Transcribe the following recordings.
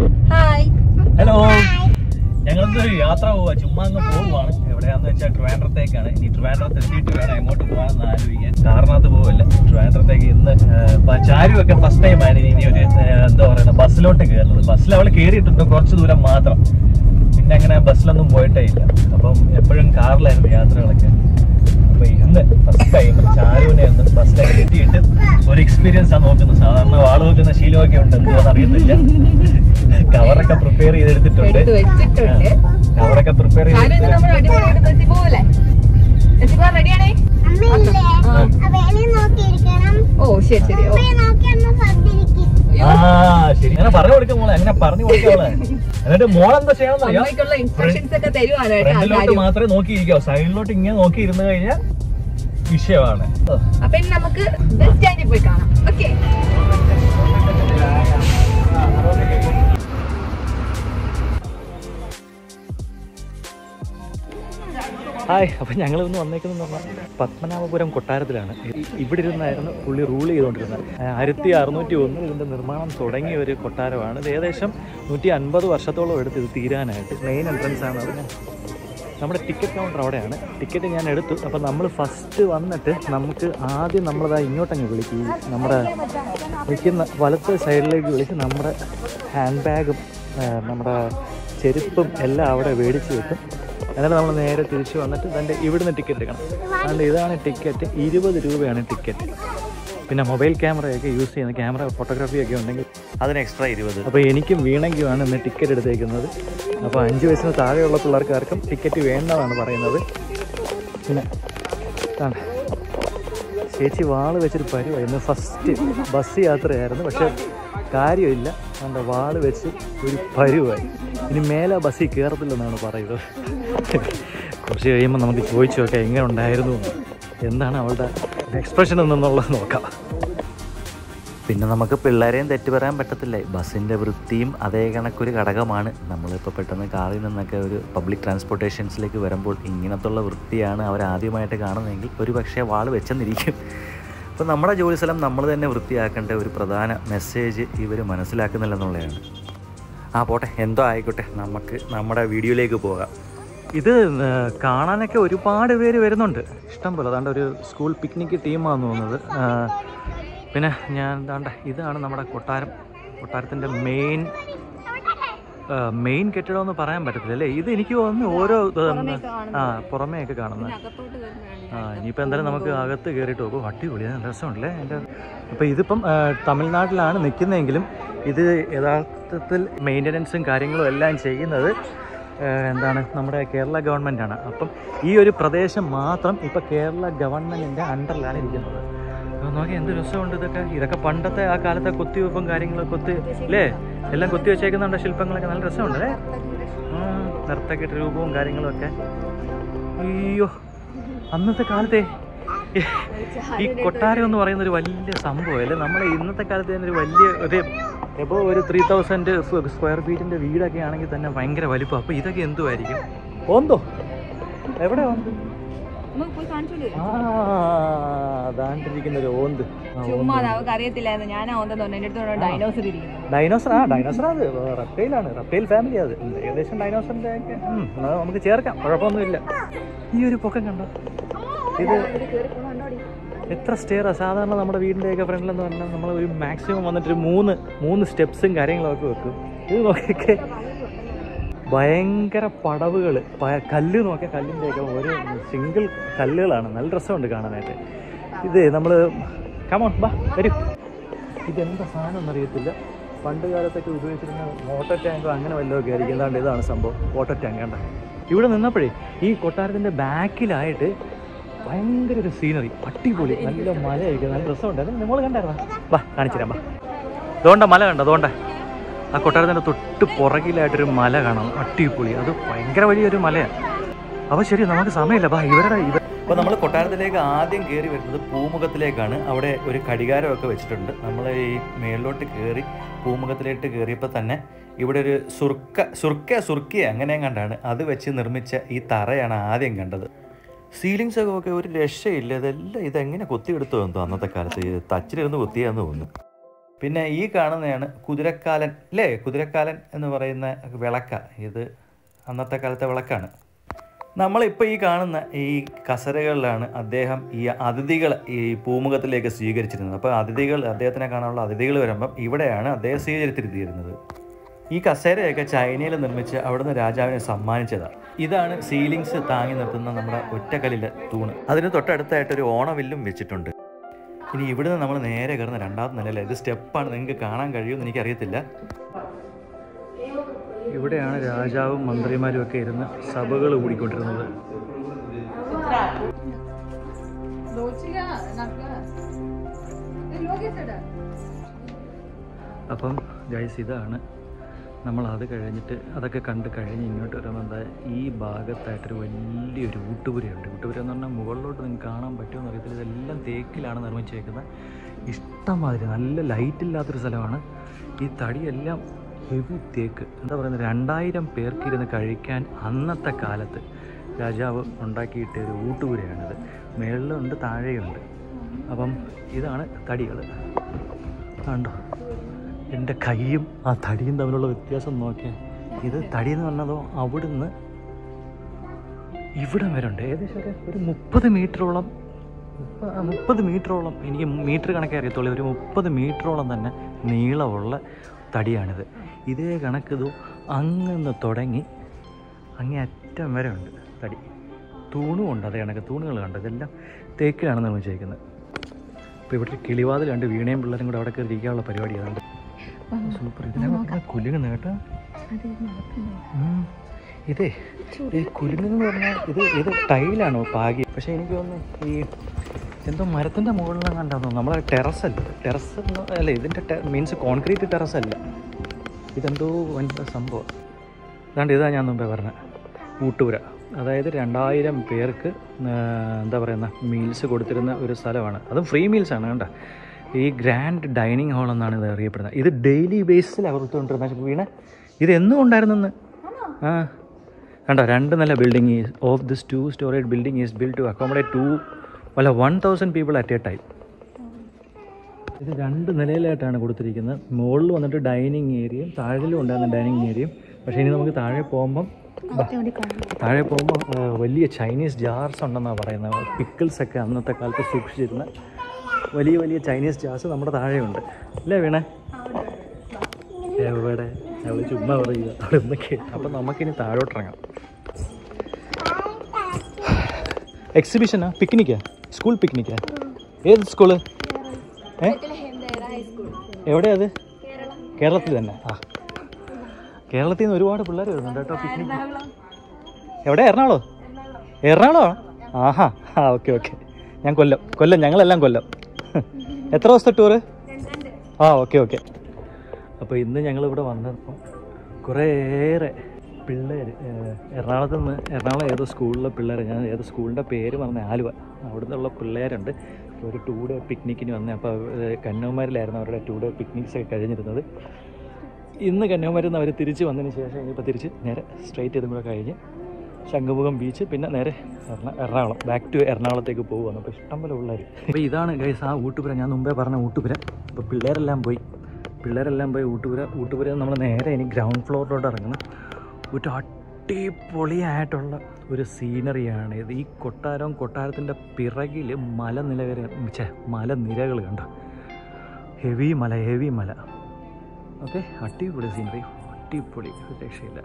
Hi hello ഞങ്ങളൊരു യാത്ര പോവാ ചുമ്മാ അങ്ങ് പോവുകയാണ് എവിടെയാന്ന് വെച്ചാൽ ട്രിവാൻഡ്രത്തേക്കാണ് ഇനി ട്രിവാൻഡ്രത്ത് എത്തിയിട്ട് വേണം എങ്ങോട്ട് പോകാമെന്ന് ആലോചിക്കാൻ കാറിനകത്ത് പോവല്ല ട്രിവാൻഡ്രത്തേക്ക് ഇന്ന് ചാരുവൊക്കെ ഫസ്റ്റ് ടൈം ആണ് ഇനി ഒരു ഏഹ്, എന്താ പറയുക ബസ്സിലോട്ട് കയറുന്നത് ബസ്സിൽ അവൾ കയറിയിട്ടുണ്ട് കുറച്ച് ദൂരം മാത്രം പിന്നെ അങ്ങനെ ബസ്സിലൊന്നും പോയിട്ടേ ഇല്ല അപ്പം എപ്പോഴും കാറിലായിരുന്നു യാത്രകളൊക്കെ അപ്പൊ ഇന്ന് ഫസ്റ്റ് ടൈം ചാരുവിനെ ഒന്ന് ബസ്സിലേക്ക് എത്തിയിട്ട് ഒരു എക്സ്പീരിയൻസ് ആണ് നോക്കുന്നത് സാധാരണ വാള് നോക്കുന്ന ശീലമൊക്കെ ഉണ്ട് എന്തോന്ന് അറിയത്തില്ല കവറൊക്കെ പ്രിപ്പയർ ചെയ്തെടുത്തിട്ടുണ്ട് എടുത്ത് വെച്ചിട്ടുണ്ട് കവറൊക്കെ പ്രിപ്പയർ കാര്യം ചെയ്തിട്ട് നമ്മൾ അടിപൊളിയായിട്ട് ബസ്സിൽ പോവല്ലേ ബസ്സിൽ പോവാൻ റെഡിയാണേ അമ്മയില്ലേ ആ. വേണി നോക്കിയിരിക്കണം ഓ ശരി ശരി ഓ അമ്മയെ നോക്കി അമ്മ ശ്രദ്ധിക്കും ആ ശരി അങ്ങനെ പറഞ്ഞു കൊടുക്കും മോളെ അങ്ങനെ പറഞ്ഞു കൊടുക്കാവളെ എന്നിട്ട് മോളെന്താ ചെയ്യണമെന്നറിയാം അമ്മയ്ക്കുള്ള ഇൻസ്ട്രക്ഷൻസ് ഒക്കെ തരുവാണ് കേട്ടോ ആ ഫ്രണ്ടിലോട്ട് കാര്യം മാത്രമേ നോക്കിയിരിക്കാവൂ സൈഡിലോട്ട് ഇങ്ങനെ നോക്കി ഇരുന്ന് കഴിഞ്ഞാൽ വിഷയമാണ് അപ്പൊ ഇനി നമുക്ക് ബസ് സ്റ്റാൻഡിൽ പോയി കാണാം ഓക്കെ ഹായ് അപ്പം ഞങ്ങൾ ഇന്ന് വന്നേക്കുന്നത് പറഞ്ഞാൽ പത്മനാഭപുരം കൊട്ടാരത്തിലാണ് ഇ- ഇവിടെ ഇരുന്നായിരുന്നു പുള്ളി റൂൾ ചെയ്തുകൊണ്ടിരുന്നത് ആയിരത്തി അറുന്നൂറ്റി ഒന്നിൽ ഇതിൻ്റെ നിർമ്മാണം തുടങ്ങിയ ഒരു കൊട്ടാരമാണ് ഇത് ഏകദേശം നൂറ്റി അൻപത് വർഷത്തോളം എടുത്ത് ഇത് തീരാനായിട്ട് മെയിൻ എൻട്രൻസ് ആണ് അത് നമ്മുടെ ടിക്കറ്റ് കൗണ്ടർ അവിടെയാണ് ടിക്കറ്റ് ഞാൻ എടുത്തു അപ്പോൾ നമ്മൾ ഫസ്റ്റ് വന്നിട്ട് നമുക്ക് ആദ്യം നമ്മളതാ ഇങ്ങോട്ടങ്ങ് വിളിക്കും ഈ നമ്മുടെ വിളിക്കുന്ന വലത്തെ സൈഡിലേക്ക് വിളിച്ച് നമ്മുടെ ഹാൻഡ് ബാഗും നമ്മുടെ ചെരുപ്പും എല്ലാം അവിടെ മേടിച്ച് വെക്കും എന്നിട്ട് നമ്മൾ നേരെ തിരിച്ച് വന്നിട്ട് ഇതിൻ്റെ ഇവിടുന്ന് ടിക്കറ്റ് എടുക്കണം അതുകൊണ്ട് ഇതാണ് ടിക്കറ്റ് ഇരുപത് രൂപയാണ് ടിക്കറ്റ് പിന്നെ മൊബൈൽ ക്യാമറയൊക്കെ യൂസ് ചെയ്യുന്ന ക്യാമറ ഫോട്ടോഗ്രാഫിയൊക്കെ ഉണ്ടെങ്കിൽ അതിന് എക്സ്ട്രാ ഇരുപത് അപ്പോൾ എനിക്കും വീണെങ്കിലാണ് ഇന്ന് ടിക്കറ്റ് എടുത്തേക്കുന്നത് അപ്പോൾ അഞ്ച് വയസ്സിന് താഴെയുള്ള പിള്ളേർക്കാർക്കും ടിക്കറ്റ് വേണ്ടതാണ് പറയുന്നത് പിന്നെ കാണ ചേച്ചി വാള് വെച്ചൊരു പരിവായി ഇന്ന് ഫസ്റ്റ് ബസ് യാത്രയായിരുന്നു പക്ഷെ കാര്യമില്ല അവൻ്റെ വാള് വെച്ച് ഒരു പരുവായി ഇനി മേലെ ബസ്സിൽ കയറത്തില്ലെന്നാണ് പറയുന്നത് കുറച്ച് കഴിയുമ്പോൾ നമുക്ക് ചോദിച്ചു നോക്കാം എങ്ങനെ ഉണ്ടായിരുന്നു എന്ന്. എന്താണ് അവളുടെ എക്സ്പ്രഷൻ എന്നുള്ളത് നോക്കാം പിന്നെ നമുക്ക് പിള്ളേരെയും തെറ്റ് പറയാൻ പറ്റത്തില്ല ബസ്സിൻ്റെ വൃത്തിയും അതേ കണക്കൊരു ഘടകമാണ് നമ്മളിപ്പോൾ പെട്ടെന്ന് കാറിൽ നിന്നൊക്കെ ഒരു പബ്ലിക് ട്രാൻസ്പോർട്ടേഷൻസിലേക്ക് വരുമ്പോൾ ഇങ്ങനത്തുള്ള വൃത്തിയാണ് അവർ ആദ്യമായിട്ട് കാണുന്നതെങ്കിൽ ഒരു പക്ഷേ വാള് വെച്ചെന്നിരിക്കും അപ്പോൾ നമ്മുടെ ജോലി സ്ഥലം നമ്മൾ തന്നെ വൃത്തിയാക്കേണ്ട ഒരു പ്രധാന മെസ്സേജ് ഇവർ മനസ്സിലാക്കുന്നില്ലെന്നുള്ളതാണ് ആ പോട്ടെ എന്തോ ആയിക്കോട്ടെ നമുക്ക് നമ്മുടെ വീഡിയോയിലേക്ക് പോകാം ഇത് ആ, കാണാനൊക്കെ ഒരുപാട് പേര് വരുന്നുണ്ട് ഇഷ്ടം പോലെ അതാണ്ട് ഒരു സ്കൂൾ പിക്നിക് ടീമാണെന്ന് തോന്നുന്നത് ആ, പിന്നെ ഞാൻ ദാണ്ട ഇതാണ് നമ്മുടെ കൊട്ടാരം കൊട്ടാരത്തിൻ്റെ മെയിൻ മെയിൻ കെട്ടിടം എന്ന് പറയാൻ പറ്റത്തില്ല അല്ലേ ഇത് എനിക്ക് തോന്നുന്നു ഓരോ ഇത് ആ പുറമേയൊക്കെ കാണുന്നത് ആ ഇനിയിപ്പോൾ എന്തായാലും നമുക്ക് അകത്ത് കയറിയിട്ട് പോകും അടിപൊളി നല്ല രസമുണ്ടല്ലേ എൻ്റെ അപ്പോൾ ഇതിപ്പം ആ, തമിഴ്നാട്ടിലാണ് നിൽക്കുന്നതെങ്കിലും ഇത് യഥാർത്ഥത്തിൽ മെയിൻ്റനൻസും കാര്യങ്ങളും എല്ലാം ചെയ്യുന്നത് ആ, എന്താണ് നമ്മുടെ കേരള ഗവൺമെൻറ്റാണ് അപ്പം ഈ ഒരു പ്രദേശം മാത്രം ഇപ്പം കേരള ഗവൺമെൻറ്റിൻ്റെ അണ്ടറിലാണ് ഇരിക്കുന്നത് അപ്പോൾ നോക്കി എന്ത് രസമുണ്ട് ഇതൊക്കെ ഇതൊക്കെ പണ്ടത്തെ ആ കാലത്തെ കൊത്തിവെപ്പും കാര്യങ്ങളൊക്കെ കൊത്തി അല്ലേ എല്ലാം കൊത്തി വെച്ചേക്കുന്നുണ്ട് ശില്പങ്ങളൊക്കെ നല്ല രസമുണ്ട് അല്ലേ നർത്തക രൂപവും കാര്യങ്ങളും ഒക്കെ അയ്യോ അന്നത്തെ കാലത്തെ ഈ കൊട്ടാരം എന്ന് പറയുന്ന ഒരു വലിയ സംഭവം അല്ലേ നമ്മളെ ഇന്നത്തെ കാലത്ത് തന്നെ ഒരു വലിയ ഒരു എബോ ഒരു ത്രീ തൗസൻഡ് സ്ക്വയർ ഫീറ്റിന്റെ വീടൊക്കെ ആണെങ്കിൽ തന്നെ ഭയങ്കര വലിപ്പം അപ്പൊ ഇതൊക്കെ എന്തുമായിരിക്കും ഓന്തോ എവിടെ ഓന്ത് നമുക്ക് പോയി കാണിച്ചോണ്ട് വരാം. ആ അതാണ്ടിരിക്കുന്ന ഒരു ഓന്ത് ആ, ചുമ്മാ അത് അവർക്ക് അറിയത്തില്ലായിരുന്നു ഞാനാ ഓന്തെന്ന് പറഞ്ഞു എൻ്റെ അടുത്ത് ഡൈനോസർ ഇരിക്കുന്നത് ഡൈനോസർ ആ ഡൈനോസർ അത് റെപ്റ്റൈലാണ് റെപ്റ്റൈൽ ഫാമിലി അത് ഉം, ഏകദേശം ഡൈനോസറിന്റെ ഒക്കെ ഉം, അത് നമുക്ക് ചേർക്കാം കുഴപ്പമൊന്നുമില്ല ഈ ഒരു പൊക്കം കണ്ടോ ഇത് എത്ര സ്റ്റെയറാ സാധാരണ നമ്മുടെ വീടിൻ്റെയൊക്കെ ഫ്രണ്ടിലെന്ന് പറഞ്ഞാൽ നമ്മൾ ഒരു മാക്സിമം വന്നിട്ട് ഒരു മൂന്ന് മൂന്ന് സ്റ്റെപ്സും കാര്യങ്ങളൊക്കെ വെക്കും ഇത് നോക്കിയൊക്കെ ഭയങ്കര പടവുകൾ കല്ല് നോക്കിയ കല്ലിൻ്റെയൊക്കെ ഒരു സിംഗിൾ കല്ലുകളാണ് നല്ല രസമുണ്ട് കാണാനായിട്ട് ഇത് നമ്മൾ കമോൺ ബാ വരൂ ഇതെന്താ സാധനം എന്നറിയത്തില്ല പണ്ട് കാലത്തൊക്കെ ഉപയോഗിച്ചിരുന്ന വാട്ടർ ടാങ്കോ അങ്ങനെ വല്ലതൊക്കെ ആയിരിക്കും എന്താണ്ട് ഇതാണ് സംഭവം വാട്ടർ ടാങ്ക് കണ്ട ഇവിടെ നിന്നപ്പോഴേ ഈ കൊട്ടാരത്തിൻ്റെ ബാക്കിലായിട്ട് ഭയങ്കര ഒരു സീനറി അടിപൊളി നല്ല മലയായിരിക്കും നല്ല രസമുണ്ട് അത് നമ്മൾ കണ്ടായിരുന്നോ ബാ കാണിച്ചു തരാം ബാ അതുകൊണ്ടാ മല കണ്ടോ അതുകൊണ്ടാ ആ കൊട്ടാരത്തിൻ്റെ തൊട്ട് പുറകിലായിട്ടൊരു മല കാണാം അടിപൊളി അത് ഭയങ്കര വലിയൊരു മലയാണ് അപ്പോൾ ശരി നമുക്ക് സമയമില്ല ബാ ഇവരുടെ ഇവർ അപ്പോൾ നമ്മൾ കൊട്ടാരത്തിലേക്ക് ആദ്യം കയറി വരുന്നത് പൂമുഖത്തിലേക്കാണ് അവിടെ ഒരു ഘടികാരമൊക്കെ വെച്ചിട്ടുണ്ട് നമ്മൾ ഈ മേളിലോട്ട് കയറി പൂമുഖത്തിലേക്ക് കയറിയപ്പോൾ തന്നെ ഇവിടെ ഒരു സുർക്ക സുർക്ക സുർക്കിയ അങ്ങനെ കണ്ടാണ് അത് വെച്ച് നിർമ്മിച്ച ഈ തറയാണ് ആദ്യം കണ്ടത് സീലിങ്സ് ഒക്കെ ഒരു രക്ഷയില്ല ഇതെല്ലാം ഇതെങ്ങനെ കൊത്തിയെടുത്തു തോന്നുന്നു അന്നത്തെ കാലത്ത് ഇത് തച്ചിലിരുന്ന് കൊത്തിയാന്ന് തോന്നുന്നു പിന്നെ ഈ കാണുന്നതാണ് കുതിരക്കാലൻ അല്ലേ കുതിരക്കാലൻ എന്ന് പറയുന്ന വിളക്ക ഇത് അന്നത്തെ കാലത്തെ വിളക്കാണ് നമ്മളിപ്പോൾ ഈ കാണുന്ന ഈ കസരകളിലാണ് അദ്ദേഹം ഈ അതിഥികൾ ഈ പൂമുഖത്തിലേക്ക് സ്വീകരിച്ചിരുന്നത് അപ്പോൾ അതിഥികൾ അദ്ദേഹത്തിനെ കാണാനുള്ള അതിഥികൾ വരുമ്പം ഇവിടെയാണ് അദ്ദേഹം സ്വീകരിച്ചിരുത്തിയിരുന്നത് ഈ കസേരയൊക്കെ ചൈനയിൽ നിർമ്മിച്ച് അവിടുന്ന് രാജാവിനെ സമ്മാനിച്ചതാണ് ഇതാണ് സീലിങ്സ് താങ്ങി നിർത്തുന്ന നമ്മുടെ ഒറ്റക്കല്ലിലെ തൂണ് അതിന് തൊട്ടടുത്തായിട്ട് ഒരു ഓണവില്ലും വെച്ചിട്ടുണ്ട് ഇനി ഇവിടുന്ന് നമ്മൾ നേരെ കയറുന്ന രണ്ടാമത്തെ നിലയിലെ ഇത് സ്റ്റെപ്പാണ് നിങ്ങൾക്ക് കാണാൻ കഴിയുമെന്ന് എനിക്കറിയത്തില്ല ഇവിടെയാണ് രാജാവും മന്ത്രിമാരും ഒക്കെ ഇരുന്ന് സഭകൾ കൂടിക്കൊണ്ടിരുന്നത് അപ്പം ഗൈസ് ഇതാണ് നമ്മൾ അത് കഴിഞ്ഞിട്ട് അതൊക്കെ കണ്ട് കഴിഞ്ഞ് ഇങ്ങോട്ട് വരുമ്പോൾ എന്താ ഈ ഭാഗത്തായിട്ടൊരു വലിയൊരു ഊട്ടുപുരയുണ്ട് ഊട്ടുപുര എന്ന് പറഞ്ഞാൽ മുകളിലോട്ട് നിങ്ങൾക്ക് കാണാൻ പറ്റുമോ എന്ന് അറിയത്തില്ല ഇതെല്ലാം തേക്കിലാണ് നിർമ്മിച്ചേക്കുന്നത് ഇഷ്ടംമാതിരി നല്ല ലൈറ്റ് ഇല്ലാത്തൊരു സ്ഥലമാണ് ഈ തടിയെല്ലാം ഹെവി തേക്ക് എന്താ പറയുന്നത് രണ്ടായിരം പേർക്ക് ഇരുന്ന് കഴിക്കാൻ അന്നത്തെ കാലത്ത് രാജാവ് ഉണ്ടാക്കിയിട്ട ഒരു ഊട്ടുപുരയാണിത് മേളിലുണ്ട് താഴെയുണ്ട് അപ്പം ഇതാണ് തടികൾ കണ്ടോ എൻ്റെ കൈയും ആ തടിയും തമ്മിലുള്ള വ്യത്യാസം നോക്കിയാൽ ഇത് തടി എന്ന് പറഞ്ഞതോ അവിടുന്ന് ഇവിടം വരെ ഉണ്ട് ഏകദേശം ഒരു- ഒരു മുപ്പത് മീറ്ററോളം മുപ്പ- ആ, മുപ്പത് മീറ്ററോളം എനിക്ക് മീറ്റർ കണക്കേ അറിയത്തുള്ളൂ ഒരു മുപ്പത് മീറ്ററോളം തന്നെ നീളമുള്ള തടിയാണിത് ഇതേ കണക്കിതു അങ്ങന്ന് തുടങ്ങി അങ്ങേ അറ്റം വരെ ഉണ്ട് തടി തൂണും ഉണ്ട് അതേ കണക്ക് തൂണുകൾ കണ്ട് ഇതെല്ലാം തേക്കിലാണ് നിർമ്മിച്ചേക്കുന്നത് അപ്പോൾ ഇവിടെ ഒരു കിളിവാതിൽ കണ്ട് വീണയും പിള്ളേരും കൂടെ അവിടെ കയറി ഇരിക്കാനുള്ള പരിപാടിയാണ് സൂപ്പർ ഇതിനെ കുലുങ്ങുന്ന കേട്ടോ ഉം. ഇതേ ഈ കുലുങ്ങെന്ന് പറഞ്ഞാൽ ഇത് ഇത് ടൈലാണോ പാകി പക്ഷേ എനിക്ക് തോന്നുന്നു ഈ എന്തോ മരത്തിൻ്റെ മുകളിലാണ് കണ്ടാന്ന് തോന്നുന്നു നമ്മളെ ടെറസ് അല്ല ടെറസ് അല്ല ഇതിൻ്റെ മീൻസ് കോൺക്രീറ്റ് ടെറസ് അല്ല ഇതെന്തോ വലിയ സംഭവം അതാണ്ട് ഇതാ ഞാൻ മുമ്പേ പറഞ്ഞത് ഊട്ടുപുര അതായത് രണ്ടായിരം പേർക്ക് ആ, എന്താ പറയുന്ന മീൽസ് കൊടുത്തിരുന്ന ഒരു സ്ഥലമാണ് അതും ഫ്രീ മീൽസാണ് കണ്ട ഈ ഗ്രാൻഡ് ഡൈനിങ് ഹാൾ എന്നാണ് ഇത് അറിയപ്പെടുന്നത് ഇത് ഡെയിലി ബേസിൽ കൊടുത്തുകൊണ്ടിരുന്ന വീണ ഇത് എന്നും ഉണ്ടായിരുന്നെന്ന് ആ കണ്ടോ രണ്ട് നില building of this two storage building is build to accommodate two അല്ല one thousand people at a time ഇത് രണ്ട് നിലയിലായിട്ടാണ് കൊടുത്തിരിക്കുന്നത് മുകളിൽ വന്നിട്ട് ഡൈനിങ് ഏരിയയും താഴെയും ഉണ്ടായിരുന്ന ഡൈനിങ് ഏരിയയും പക്ഷേ ഇനി നമുക്ക് താഴെ പോകുമ്പം ബാ, താഴെ പോകുമ്പോൾ വലിയ ചൈനീസ് ജാർസ് ഉണ്ടെന്നാണ് പറയുന്നത് പിക്കിൾസ് ഒക്കെ അന്നത്തെ കാലത്ത് സൂക്ഷിച്ചിരുന്ന വലിയ വലിയ ചൈനീസ് ജാർസ് നമ്മുടെ താഴെയുണ്ട് അല്ലേ വീണേ എവിടെ അവള് ചുമ്മാ പറയുക അവിടെ ഒന്നൊക്കെ അപ്പം നമുക്കിനി താഴോട്ടിറങ്ങാം എക്സിബിഷനാ പിക്നിക്കാ സ്കൂൾ പിക്നിക്കാ ഏത് സ്കൂള് ഏ എവിടെയാ അത് കേരളത്തിൽ തന്നെ ആ കേരളത്തിൽ നിന്ന് ഒരുപാട് പിള്ളേർ വരുന്നുണ്ട് കേട്ടോ പിക്നിക്ക് എവിടെ എറണാകുളം എറണാകുളം ആഹാ ആ ഓക്കെ ഓക്കെ ഞാൻ കൊല്ലം കൊല്ലം ഞങ്ങളെല്ലാം കൊല്ലം എത്ര ദിവസത്തെ ടൂറ് ആ ഓക്കെ ഓക്കെ അപ്പോൾ ഇന്ന് ഞങ്ങളിവിടെ വന്നപ്പം കുറേയേറെ പിള്ളേർ എറണാകുളത്ത് നിന്ന് എറണാകുളം ഏതോ സ്കൂളിലെ പിള്ളേർ ഞാൻ ഏതോ സ്കൂളിൻ്റെ പേര് പറഞ്ഞ ആലുവ അവിടെ നിന്നുള്ള പിള്ളേരുണ്ട് ഒരു ടൂ ഡേ പിക്നിക്കിന് വന്നേ അപ്പോൾ കന്യാകുമാരിലായിരുന്നു അവരുടെ ടൂ ഡേ പിക്നിക്സ് ഒക്കെ കഴിഞ്ഞിരുന്നത് ഇന്ന് കന്യാകുമാരിയിൽ നിന്ന് അവർ തിരിച്ച് വന്നതിന് ശേഷം ഇനിയിപ്പോൾ തിരിച്ച് നേരെ സ്ട്രൈറ്റ് ചെയ്തും കൂടെ കഴിഞ്ഞ് ശംഖുമുഖം ബീച്ച് പിന്നെ നേരെ എറണ- എറണാകുളം ബാക്ക് ടു എറണാകുളത്തേക്ക് പോകുന്നു അപ്പോൾ ഇഷ്ടംപോലെ പിള്ളേർ അപ്പോൾ ഇതാണ് ഗൈസ് ആ ഊട്ടുപുര ഞാൻ മുമ്പേ പറഞ്ഞ ഊട്ടുപുര അപ്പോൾ പിള്ളേരെല്ലാം പോയി പിള്ളേരെല്ലാം പോയി ഊട്ടുപുര ഊട്ടുപുര നമ്മൾ നേരെ ഇനി ഗ്രൗണ്ട് ഫ്ലോറിലോട്ട് ഇറങ്ങുന്നു ഒരു അടിപൊളിയായിട്ടുള്ള ഒരു സീനറിയാണ് ഇത് ഈ കൊട്ടാരവും കൊട്ടാരത്തിൻ്റെ പിറകിൽ മലനിലകര ഛെ മലനിരകൾ കണ്ട ഹെവി മല ഹെവി മല ഓക്കെ അടിപൊളി സീനറി അടിപൊളി ഒരു രക്ഷയില്ല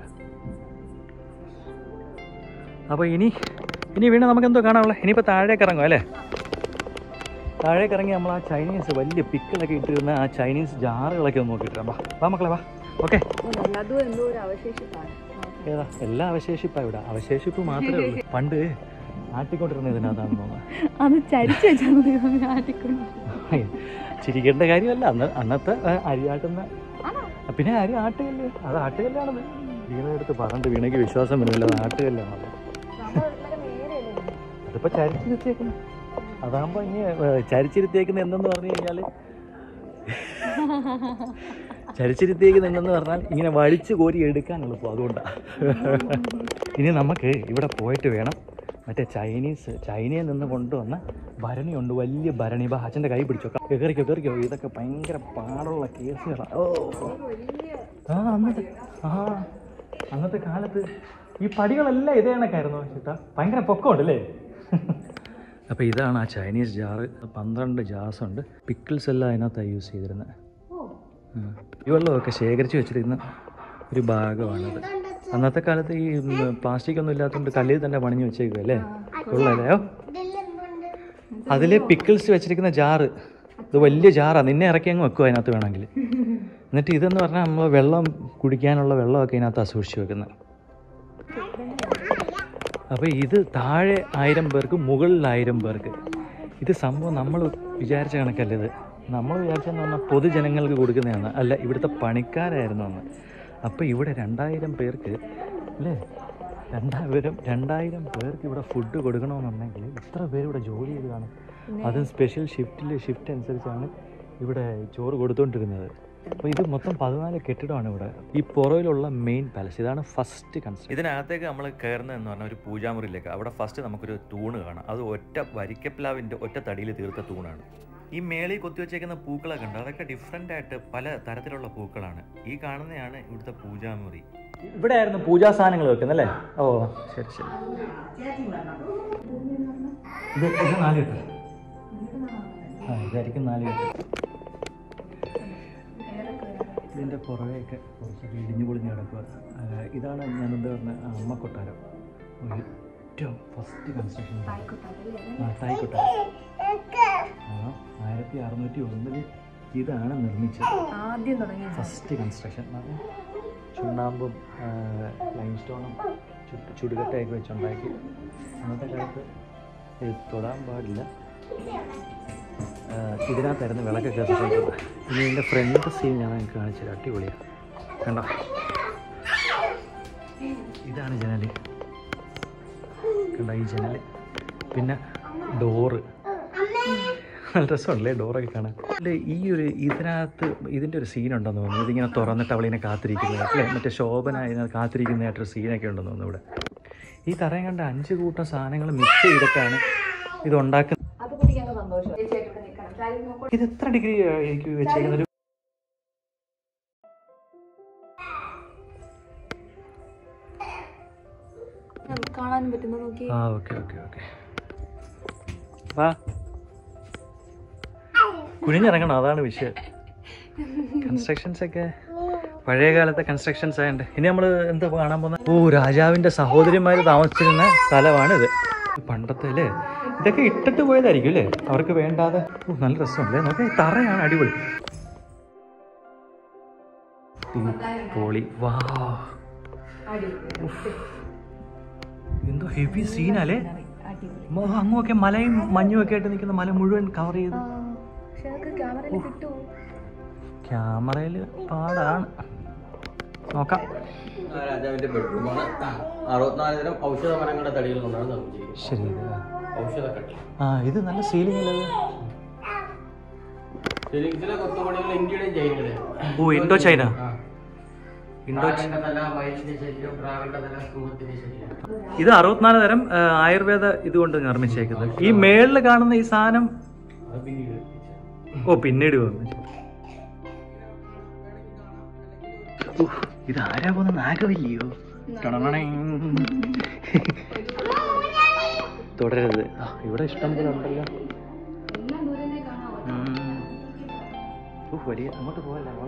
അപ്പോൾ ഇനി ഇനി വീണ്ടും നമുക്ക് എന്തോ കാണാനുള്ളത് ഇനിയിപ്പോൾ താഴേക്ക് ഇറങ്ങും അല്ലേ താഴേക്ക് ഇറങ്ങി നമ്മൾ ആ ചൈനീസ് വലിയ പിക്കിളൊക്കെ ഇട്ടിരുന്ന ആ ചൈനീസ് ജാറുകളൊക്കെ ഒന്ന് നോക്കിയിട്ട് വാ വാ മക്കളെ വാ ഓക്കെ അതും എന്തോ ഒരു അവശേഷിപ്പാണ് ഏതാ എല്ലാം അവശേഷിപ്പാ ഇവിടെ അവശേഷിപ്പ് മാത്രമേ ഉള്ളൂ പണ്ട് ആട്ടിക്കൊണ്ടിരുന്ന ഇതിനകത്താണെന്ന് തോന്നുന്നു അത് ചരിച്ചു വെച്ചാൽ ആട്ടിക്കൊണ്ട് ചിരിക്കേണ്ട കാര്യമല്ല അന്ന് അന്നത്തെ ആ, അരിയാട്ടുന്ന പിന്നെ അരി ആട്ടുകല്ല് അത് ആട്ടുകല്ലാണത് വീണെടുത്ത് പറഞ്ഞിട്ട് വീണയ്ക്ക് വിശ്വാസം വരുന്നില്ല അത് ആട്ടുകല്ലാണത് അതിപ്പോ ചരിച്ചിരുത്തിയേക്കുന്ന അതാകുമ്പോ ഇനി ഏ, ചരിച്ചിരുത്തിയേക്കുന്ന എന്തെന്ന് പറഞ്ഞു കഴിഞ്ഞാല് ചരിച്ചിരുത്തിയേക്കുന്ന എന്തെന്ന് പറഞ്ഞാൽ ഇങ്ങനെ വലിച്ചു കോരി എടുക്കാൻ എളുപ്പം അതുകൊണ്ടാണ് ഇനി നമുക്ക് ഇവിടെ പോയിട്ട് വേണം മറ്റേ ചൈനീസ് ചൈനയിൽ നിന്ന് കൊണ്ടുവന്ന ഭരണിയുണ്ട് വലിയ ഭരണി ബാ അച്ഛൻ്റെ കൈ പിടിച്ചോ കയറിക്കോ കയറിക്കോ ഇതൊക്കെ ഭയങ്കര പാടുള്ള കേസുകളാണ് ഓ ആ അന്നത്തെ ആ അന്നത്തെ കാലത്ത് ഈ പടികളെല്ലാം ഇതേ കണക്കായിരുന്നു ചേട്ടാ ഭയങ്കര പൊക്കമുണ്ട് അല്ലേ അപ്പോൾ ഇതാണ് ആ ചൈനീസ് ജാറ് പന്ത്രണ്ട് ജാർസ് ഉണ്ട് പിക്കിൾസ് എല്ലാം അതിനകത്താണ് യൂസ് ചെയ്തിരുന്നത് ഉം. ഈ വെള്ളമൊക്കെ ശേഖരിച്ച് വെച്ചിരുന്ന ഒരു ഭാഗമാണത് അന്നത്തെ കാലത്ത് ഈ പ്ലാസ്റ്റിക് ഒന്നും ഇല്ലാത്തതുകൊണ്ട് കല്ലിൽ തന്നെ പണിഞ്ഞു വെച്ചേക്കും അല്ലേ കൊള്ളാല്ലേ ഓ ഇതിലെന്തുണ്ട് അതിൽ പിക്കിൾസ് വെച്ചിരിക്കുന്ന ജാറ് ഇത് വലിയ ജാറാണ് നിന്നെ ഇറക്കി അങ്ങ് വെക്കും അതിനകത്ത് വേണമെങ്കിൽ എന്നിട്ട് ഇതെന്ന് പറഞ്ഞാൽ നമ്മൾ വെള്ളം കുടിക്കാനുള്ള വെള്ളമൊക്കെ ഇതിനകത്താണ് സൂക്ഷിച്ച് വെക്കുന്നത് അപ്പോൾ ഇത് താഴെ ആയിരം പേർക്ക് മുകളിൽ ആയിരം പേർക്ക് ഇത് സംഭവം നമ്മൾ വിചാരിച്ച കണക്കല്ല ഇത് നമ്മൾ വിചാരിച്ചെന്ന് പറഞ്ഞാൽ പൊതുജനങ്ങൾക്ക് കൊടുക്കുന്നതാണ് അല്ല ഇവിടുത്തെ പണിക്കാരായിരുന്നു അന്ന് അപ്പോൾ ഇവിടെ രണ്ടായിരം പേർക്ക് അല്ലേ രണ്ടായിരം രണ്ടായിരം പേർക്ക് ഇവിടെ ഫുഡ് കൊടുക്കണമെന്നുണ്ടെങ്കിൽ എത്ര പേര് ഇവിടെ ജോലി ചെയ്ത് കാണും അതും സ്പെഷ്യൽ ഷിഫ്റ്റിൽ ഷിഫ്റ്റ് അനുസരിച്ചാണ് ഇവിടെ ചോറ് കൊടുത്തുകൊണ്ടിരുന്നത് അപ്പോൾ ഇത് മൊത്തം പതിനാല് കെട്ടിടമാണ് ഇവിടെ ഈ പുറയിലുള്ള മെയിൻ പാലസ് ഇതാണ് ഫസ്റ്റ് കൺസ്ട്രക്ഷൻ ഇതിനകത്തേക്ക് നമ്മൾ കയറുന്നതെന്ന് പറഞ്ഞാൽ ഒരു പൂജാമുറിയിലേക്ക് അവിടെ ഫസ്റ്റ് നമുക്കൊരു തൂണ് കാണാം അത് ഒറ്റ വരിക്കപ്ലാവിൻ്റെ ഒറ്റ തടിയിൽ തീർത്ത തൂണാണ് ഈ മേളിൽ കൊത്തിവെച്ചേക്കുന്ന പൂക്കളൊക്കെ ഉണ്ട് അതൊക്കെ ഡിഫറെൻ്റ് ആയിട്ട് പല തരത്തിലുള്ള പൂക്കളാണ് ഈ കാണുന്നതാണ് ഇവിടുത്തെ പൂജാമുറി ഇവിടെ ആയിരുന്നു പൂജാ സാധനങ്ങൾ വെക്കുന്നത് അല്ലേ ഓ ശരി ശരി ഇത് ഇത് നാല് കെട്ട് ആ ഇതായിരിക്കും നാല് കെട്ട് ഇതിൻ്റെ പുറകെയൊക്കെ കുറച്ചൊക്കെ ഇടിഞ്ഞു പൊളിഞ്ഞ് കിടക്കുക ആ, ഇതാണ് ഞാൻ എന്താ പറഞ്ഞ അമ്മ കൊട്ടാരം ഒരു ഏറ്റവും ഫസ്റ്റ് കൺസ്ട്രക്ഷൻ ആ തായ് കൊട്ടാരം ആ ആയിരത്തി അറുന്നൂറ്റി ഒന്നിൽ ഇതാണ് നിർമ്മിച്ചത് ആദ്യം തുടങ്ങി ഫസ്റ്റ് കൺസ്ട്രക്ഷൻ ചുണ്ണാമ്പും ലൈം സ്റ്റോണും ചുട്ട് ചുടുകട്ടയൊക്കെ വെച്ചുണ്ടാക്കി അന്നത്തെ കാലത്ത് ഇത് തൊടാൻ പാടില്ല ആ, ഇതിനകത്തായിരുന്നു വിളക്കൊക്കെ കത്തിക്കുന്നത് ഇനി ഇതിൻ്റെ ഫ്രണ്ട് സീൻ ഞാൻ നിങ്ങൾക്ക് കാണിച്ചത് അടിപൊളിയാണ് കണ്ടോ ഇതാണ് ജനല് കണ്ടോ ഈ ജനല് പിന്നെ ഡോറ് നല്ല രസമുണ്ടല്ലേ ഡോറൊക്കെ കാണാൻ അല്ലേ ഈ ഒരു ഇതിനകത്ത് ഇതിൻ്റെ ഒരു സീൻ ഉണ്ടെന്ന് തോന്നുന്നു ഇതിങ്ങനെ തുറന്നിട്ട് അവളിങ്ങനെ കാത്തിരിക്കുന്നത് അല്ലേ മറ്റേ ശോഭന ഇതിനകത്ത് കാത്തിരിക്കുന്നതായിട്ടൊരു സീനൊക്കെ ഉണ്ടെന്ന് തോന്നുന്നു ഇവിടെ ഈ തറയും കണ്ട അഞ്ച് കൂട്ടം സാധനങ്ങൾ മിക്സ് ചെയ്തിട്ടാണ് ഇത് ഉണ്ടാക്കുന്നത് അത് കുട്ടിക്ക് സന്തോഷം ചേച്ചിയായിട്ട് ഇവിടെ നിൽക്കണം കാര്യം നോക്കൂ. ഇത് എത്ര ഡിഗ്രി എനിക്ക് വെച്ചേക്കുന്നത് ഒരു കാണാനും പറ്റുന്ന നോക്കി ആ ഓക്കെ ഓക്കെ ഓക്കെ വാ കുനിഞ്ഞിറങ്ങണം അതാണ് വിഷയം കൺസ്ട്രക്ഷൻസ് ഒക്കെ പഴയ കാലത്തെ കൺസ്ട്രക്ഷൻസ് ആയതുകൊണ്ട് ഇനി നമ്മൾ എന്താ കാണാൻ പോകുന്നത് ഓ രാജാവിൻ്റെ സഹോദരിമാർ താമസിച്ചിരുന്ന സ്ഥലമാണിത് പണ്ടത്തെ അല്ലേ ഇതൊക്കെ ഇട്ടിട്ട് പോയതായിരിക്കും അല്ലേ അവർക്ക് വേണ്ടാതെ ഓ നല്ല രസമല്ലേ നോക്കാം ഈ തറയാണ് അടിപൊളി പൊളി വാ എന്തോ ഹെവി സീനല്ലേ അടിപൊളി അങ്ങുമൊക്കെ മലയും മഞ്ഞും ഒക്കെ ആയിട്ട് നിൽക്കുന്ന മല മുഴുവൻ കവർ ചെയ്ത് പക്ഷെ അതൊക്കെ ക്യാമറയിൽ കിട്ടുമോ ക്യാമറയിൽ പാടാണ് നോക്കാം ആ രാജാവിന്റെ ബെഡ്റൂമാണ് അറുപത്തിനാല് തരം ഔഷധ മരങ്ങളുടെ തടികൾ കൊണ്ടാണ് നിർമ്മിച്ചിരിക്കുന്നത് ശരി ഇത്. ഔഷധ കട്ടി ആ ഇത് നല്ല സീലിംഗ് അല്ലേ ഫിലിംസിലെ കൊത്തുപണികൾ ഇന്ത്യയുടെയും ചൈനയുടെയും ഓ ഇൻഡോ ചൈന ആ. ഇൻഡോ പ്രാവിന്റെ തല മയിലിന്റെ ശരീരം പ്രാവിന്റെ തല സിംഹത്തിന്റെ ശരീരം ഇത് അറുപത്തിനാല് തരം ആ, ആയുർവേദ ഇതുകൊണ്ട് നിർമ്മിച്ചേക്കുന്നത് ഈ മേളിൽ കാണുന്ന ഈ സാധനം അത് പിന്നീട് എത്തിച്ചത്. ഓ പിന്നീട് വന്നു ഉഫ്, ഇത് ആരാ പോകുന്ന നാഗവല്ലിയോ ടണണണേ. തുടരരുത് ആ, ഇവിടെ ഇഷ്ടം പോലെ ഉണ്ടല്ലോ ഉം. ഉഫ്, വലിയ അങ്ങോട്ട് പോകല്ല മോളെ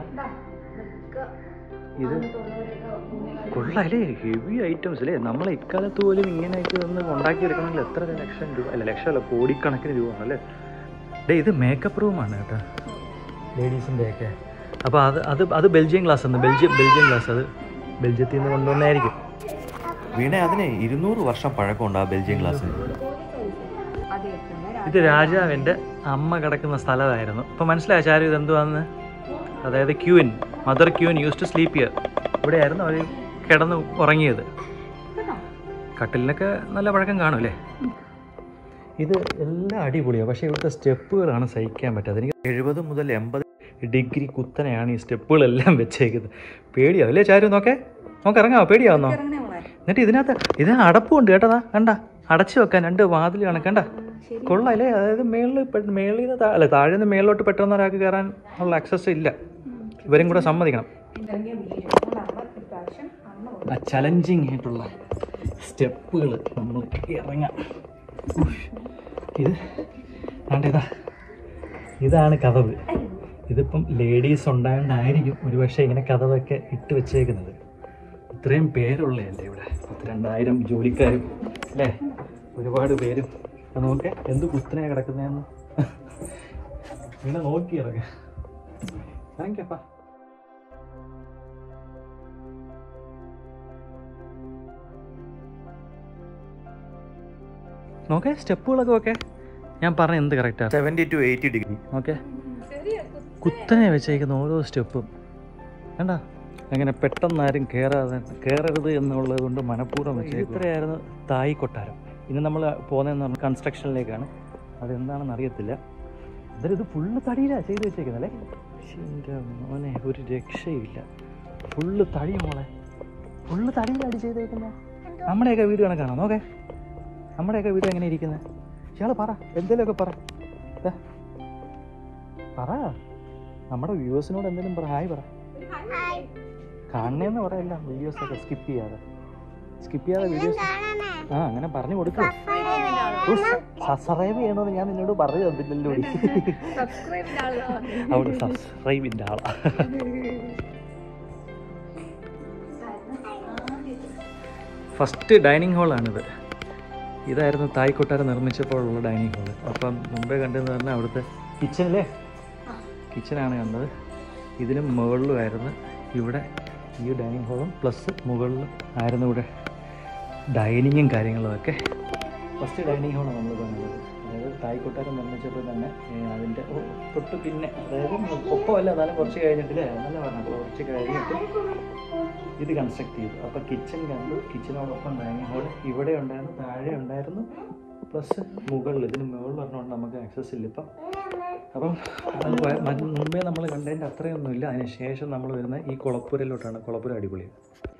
ഇത് കൊള്ളാല്ലേ ഹെവി ഐറ്റംസ് അല്ലേ നമ്മളെ ഇക്കാലത്ത് പോലും ഇങ്ങനെയൊക്കെ ഒന്ന് ഉണ്ടാക്കിയെടുക്കണമെങ്കിൽ എത്ര ലക്ഷം രൂപ അല്ല ലക്ഷമല്ല കോടിക്കണക്കിന് രൂപ ആണല്ലേ ഡേ ഇത് മേക്കപ്പ് റൂമാണ് കേട്ടോ ലേഡീസിൻ്റെ ഒക്കെ അപ്പോൾ അത് അത് അത് ബെൽജിയം ഗ്ലാസ് ആണ് ബെൽജിയം ബെൽജിയം ഗ്ലാസ് അത് ബെൽജിയത്തിൽ നിന്ന് കൊണ്ടുവന്നായിരിക്കും വീണ അതിന് ഇരുന്നൂറ് വർഷം പഴക്കമുണ്ട് ആ ബെൽജിയം ഗ്ലാസ്സിന് അതെ പിന്നെ ഇത് രാജാവിൻ്റെ അമ്മ കിടക്കുന്ന സ്ഥലമായിരുന്നു ഇപ്പോൾ മനസ്സിലായ ചാരു ഇത് എന്തുവാന്ന് അതായത് queen mother queen use to sleep here ഇവിടെയായിരുന്നു അവർ കിടന്ന് ഉറങ്ങിയത് കട്ടിലിനൊക്കെ നല്ല പഴക്കം കാണും അല്ലേ ഇത് എല്ലാം അടിപൊളിയാണ് പക്ഷേ ഇവിടുത്തെ സ്റ്റെപ്പുകളാണ് സഹിക്കാൻ പറ്റാത്തത് എനിക്ക് എഴുപത് മുതൽ എൺപത് ഡിഗ്രി കുത്തനെയാണ് ഈ സ്റ്റെപ്പുകളെല്ലാം വെച്ചേക്കുന്നത് പേടിയാവും അല്ലേ ചാരു നോക്കേ നമുക്ക് ഇറങ്ങാമോ പേടിയാവുന്നോ ഇറങ്ങണേ മോളെ എന്നിട്ട് ഇതിനകത്ത് ഇതിന് അടപ്പുണ്ട് കേട്ടതാ കണ്ട അടച്ചു വെക്കാൻ രണ്ട് വാതിൽ കണക്കണ്ട കൊള്ളാല്ലേ അതായത് മേളിൽ മേളിൽ നിന്ന് താ- അല്ല താഴെ നിന്ന് മേളിലോട്ട് പെട്ടെന്ന് ഒരാൾക്ക് കയറാൻ ഉള്ള ആക്സസ് ഇല്ല ഇവരും കൂടെ സമ്മതിക്കണം ആ ചലഞ്ചിങ് ആയിട്ടുള്ള സ്റ്റെപ്പുകൾ നമ്മൾ ഇറങ്ങാം ഉഫ്. ഇത് വേണ്ട ഇതാ ഇതാണ് കഥവ് ഇതിപ്പം ലേഡീസ് ഉണ്ടായതുകൊണ്ടായിരിക്കും ഒരുപക്ഷെ ഇങ്ങനെ കഥവൊക്കെ ഇട്ട് വെച്ചേക്കുന്നത് ഇത്രയും പേരുള്ളതല്ലേ ഇവിടെ പത്ത് രണ്ടായിരം ജോലിക്കാരും അല്ലേ ഒരുപാട് പേരും അത് നോക്കെ എന്ത് കുത്തനെ കിടക്കുന്നതെന്ന് ഇങ്ങനെ നോക്കി ഇറങ്ങ ഇറങ്ങിക്കപ്പാ നോക്കേ സ്റ്റെപ്പുകളൊക്കെ ഓക്കെ ഞാൻ പറഞ്ഞ എന്ത് കറക്റ്റാണ് seventy to eighty degree okay കുത്തനെ വെച്ചേക്കുന്ന ഓരോ സ്റ്റെപ്പും വേണ്ട അങ്ങനെ പെട്ടെന്ന് ആരും കയറാതെ കയറരുത് എന്നുള്ളത് കൊണ്ട് മനഃപൂർവ്വം വെച്ചേക്കും ഇത്രയായിരുന്നു തായ് കൊട്ടാരം ഇനി നമ്മൾ പോകുന്നതെന്ന് പറഞ്ഞാൽ കൺസ്ട്രക്ഷനിലേക്കാണ് അതെന്താണെന്ന് അറിയത്തില്ല എന്തായാലും ഇത് ഫുള്ള് തടിയിലാണ് ചെയ്ത് വെച്ചേക്കുന്നല്ലേ പക്ഷേ എൻ്റെ മോനെ ഒരു രക്ഷയില്ല ഫുള്ള് തടി മോളെ ഫുള്ള് തടിയിലാണ് ചെയ്തേക്കുന്നത് നമ്മുടെയൊക്കെ വീട് കണക്കാണോ നോക്കേ നമ്മുടെയൊക്കെ വീട് എങ്ങനെ ഇരിക്കുന്നത് ഇയാൾ പറ എന്തെങ്കിലുമൊക്കെ പറ ദാ. പറ നമ്മുടെ വ്യൂവേഴ്സിനോട് എന്തെങ്കിലും പറ ഹായ് പറ കാണണേന്ന് പറയല്ല വീഡിയോസ് ഒക്കെ സ്കിപ്പ് ചെയ്യാതെ സ്കിപ്പ് ചെയ്യാതെ വീഡിയോസ് ആ അങ്ങനെ പറഞ്ഞു കൊടുക്കുക സബ്സ്ക്രൈബ് ചെയ്യണമെന്ന് ഞാൻ നിന്നോട് പറഞ്ഞു തന്നില്ലല്ലോ അവിടെ സബ്സ്ക്രൈബിൻ്റെ ആളാ ഫസ്റ്റ് ഡൈനിങ് ഹാളാണിത് ഇതായിരുന്നു തായ് കൊട്ടാരം നിർമ്മിച്ചപ്പോഴുള്ള ഡൈനിങ് ഹാള് അപ്പം മുമ്പേ കണ്ടതെന്ന് പറഞ്ഞാൽ അവിടുത്തെ കിച്ചണിലെ കിച്ചണാണ് കണ്ടത് ഇതിനും മുകളിലുമായിരുന്നു ഇവിടെ ഈ ഡൈനിങ് ഹാളും പ്ലസ് മുകളിലും ആയിരുന്നു ഇവിടെ ഡൈനിങ്ങും കാര്യങ്ങളും ഒക്കെ ഫസ്റ്റ് ഡൈനിങ് ഹാളാണ് നമ്മൾ കാണുന്നത് അതായത് തായ് കൊട്ടാരം നിർമ്മിച്ചപ്പോൾ തന്നെ ഏ, അതിൻ്റെ ഒ- തൊട്ട് പിന്നെ അതായത് ഒപ്പമല്ല എന്നാലും കുറച്ച് കഴിഞ്ഞിട്ടില്ലേ നല്ല പറഞ്ഞത് കുറച്ച് കഴിഞ്ഞിട്ട് ഇത് കൺസ്ട്രക്ട് ചെയ്തു അപ്പോൾ കിച്ചൺ കണ്ടു കിച്ചനോടൊപ്പം ഡൈനിങ് ഹാൾ ഇവിടെ ഉണ്ടായിരുന്നു താഴെ ഉണ്ടായിരുന്നു പ്ലസ് മുകളിൽ ഇതിന് മുകളിൽ പറഞ്ഞുകൊണ്ട് നമുക്ക് ആക്സസ് ഇല്ല ഇപ്പം അപ്പം അത് വ- മ- മുമ്പേ നമ്മൾ കണ്ടതിൻ്റെ അത്രയൊന്നും ഇല്ല അതിന് ശേഷം നമ്മൾ വരുന്ന ഈ കുളപ്പുരയിലോട്ടാണ് കുളപ്പുര അടിപൊളി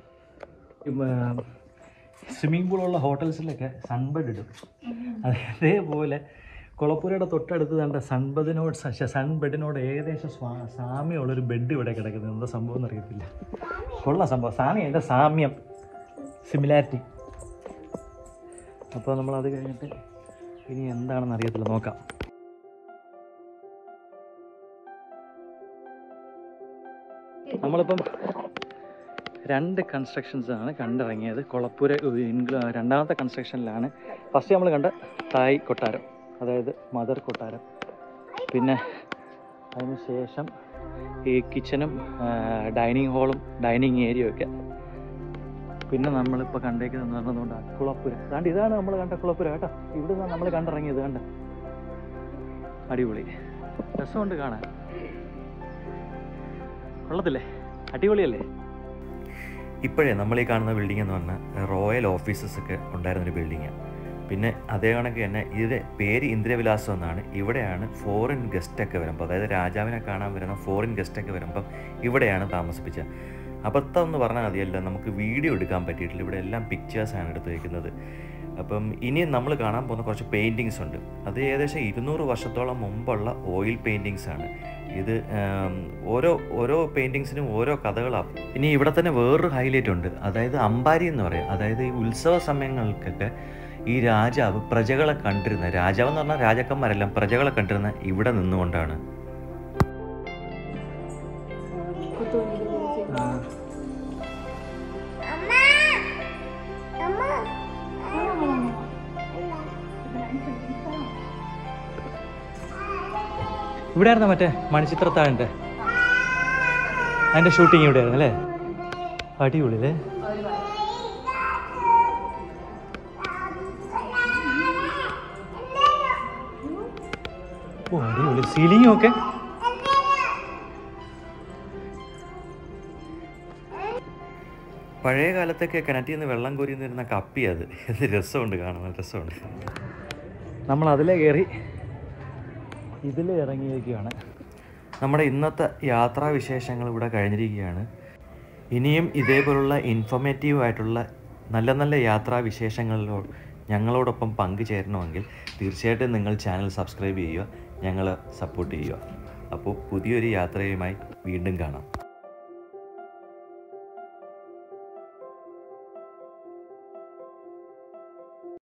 സ്വിമ്മിംഗ് പൂളുള്ള ഹോട്ടൽസിലൊക്കെ സൺബെഡ് ഇടും അതേപോലെ കുളപ്പുരയുടെ തൊട്ടടുത്ത് കണ്ട സൺബദിനോട് സൺബെഡിനോട് ഏകദേശം സ്വാ സാമ്യമുള്ളൊരു ബെഡ് ഇവിടെ കിടക്കുന്നത് എന്താ സംഭവം എന്നറിയത്തില്ല കൊള്ളാം സംഭവം സാമ്യം അതിൻ്റെ സാമ്യം സിമിലാരിറ്റി അപ്പോൾ നമ്മൾ അത് കഴിഞ്ഞിട്ട് ഇനി എന്താണെന്ന് അറിയത്തില്ല നോക്കാം നമ്മളിപ്പം രണ്ട് കൺസ്ട്രക്ഷൻസ് ആണ് കണ്ടിറങ്ങിയത് കുളപ്പുര ഇൻഗ്ല രണ്ടാമത്തെ കൺസ്ട്രക്ഷനിലാണ് ഫസ്റ്റ് നമ്മൾ കണ്ട തായ് കൊട്ടാരം അതായത് മദർ കൊട്ടാരം പിന്നെ അതിന് ശേഷം ഈ കിച്ചനും ഡൈനിങ് ഹാളും ഡൈനിങ് ഏരിയയും ഒക്കെ പിന്നെ നമ്മളിപ്പോൾ കണ്ടേക്കുന്നതെന്ന് പറഞ്ഞതുകൊണ്ട് കുളപ്പുര അതാണ്ട് ഇതാണ് നമ്മൾ കണ്ട കുളപ്പുര കേട്ടോ ഇവിടെ നിന്നാണ് നമ്മൾ കണ്ടിറങ്ങിയത് കണ്ട അടിപൊളി രസമുണ്ട് കാണാൻ കൊള്ളത്തില്ലേ അടിപൊളിയല്ലേ ഇപ്പോഴേ നമ്മൾ ഈ കാണുന്ന ബിൽഡിംഗ് എന്ന് പറഞ്ഞാൽ റോയൽ ഓഫീസസ് ഒക്കെ ഉണ്ടായിരുന്നൊരു ബിൽഡിങ്ങാണ് പിന്നെ അതേ കണക്ക് തന്നെ ഇതിൻ്റെ പേര് ഇന്ദ്രവിലാസം എന്നാണ് ഇവിടെയാണ് ഫോറിൻ ഗസ്റ്റൊക്കെ വരുമ്പോൾ അതായത് രാജാവിനെ കാണാൻ വരുന്ന ഫോറിൻ ഗസ്റ്റൊക്കെ വരുമ്പം ഇവിടെയാണ് താമസിപ്പിച്ചത് അബദ്ധം എന്ന് പറഞ്ഞാൽ മതിയല്ല നമുക്ക് വീഡിയോ എടുക്കാൻ പറ്റിയിട്ടില്ല ഇവിടെ എല്ലാം പിക്ചേഴ്സാണ് എടുത്ത് വയ്ക്കുന്നത് അപ്പം ഇനി നമ്മൾ കാണാൻ പോകുന്ന കുറച്ച് പെയിൻറ്റിങ്സ് ഉണ്ട് അത് ഏകദേശം ഇരുന്നൂറ് വർഷത്തോളം മുമ്പുള്ള ഓയിൽ പെയിൻറ്റിങ്സ് ആണ് ഇത് ആം, ഓരോ ഓരോ പെയിൻറ്റിങ്സിനും ഓരോ കഥകളാണ് ഇനി ഇവിടെ തന്നെ വേറൊരു ഹൈലൈറ്റ് ഉണ്ട് അതായത് അമ്പാരി എന്ന് പറയും അതായത് ഈ ഉത്സവ സമയങ്ങൾക്കൊക്കെ ഈ രാജാവ് പ്രജകളെ കണ്ടിരുന്ന രാജാവ് എന്ന് പറഞ്ഞാൽ രാജാക്കന്മാരെല്ലാം പ്രജകളെ കണ്ടിരുന്ന ഇവിടെ നിന്നുകൊണ്ടാണ് ഇവിടെ ആയിരുന്നു മറ്റേ മണിച്ചിത്രത്താഴിൻ്റെ അതിൻ്റെ ഷൂട്ടിങ് ഇവിടെ ആയിരുന്നു അല്ലേ അടിപൊളി അല്ലേ ഓ അടിപൊളി സീലിംഗും ഒക്കെ പഴയ കാലത്തൊക്കെ കിണറ്റിൽ നിന്ന് വെള്ളം കോരി നിന്നിരുന്ന കപ്പി അത് എന്ത് രസമുണ്ട് കാണാൻ രസമുണ്ട് നമ്മൾ അതിലേ കയറി ഇതിൽ ഇറങ്ങിയിരിക്കുകയാണ് നമ്മുടെ ഇന്നത്തെ യാത്രാവിശേഷങ്ങൾ ഇവിടെ കഴിഞ്ഞിരിക്കുകയാണ് ഇനിയും ഇതേപോലുള്ള ഇൻഫോർമേറ്റീവ് ആയിട്ടുള്ള നല്ല നല്ല യാത്രാവിശേഷങ്ങളിലോ ഞങ്ങളോടൊപ്പം പങ്കുചേരണമെങ്കിൽ തീർച്ചയായിട്ടും നിങ്ങൾ ചാനൽ സബ്സ്ക്രൈബ് ചെയ്യുക ഞങ്ങൾ സപ്പോർട്ട് ചെയ്യുക അപ്പോൾ പുതിയൊരു യാത്രയുമായി വീണ്ടും കാണാം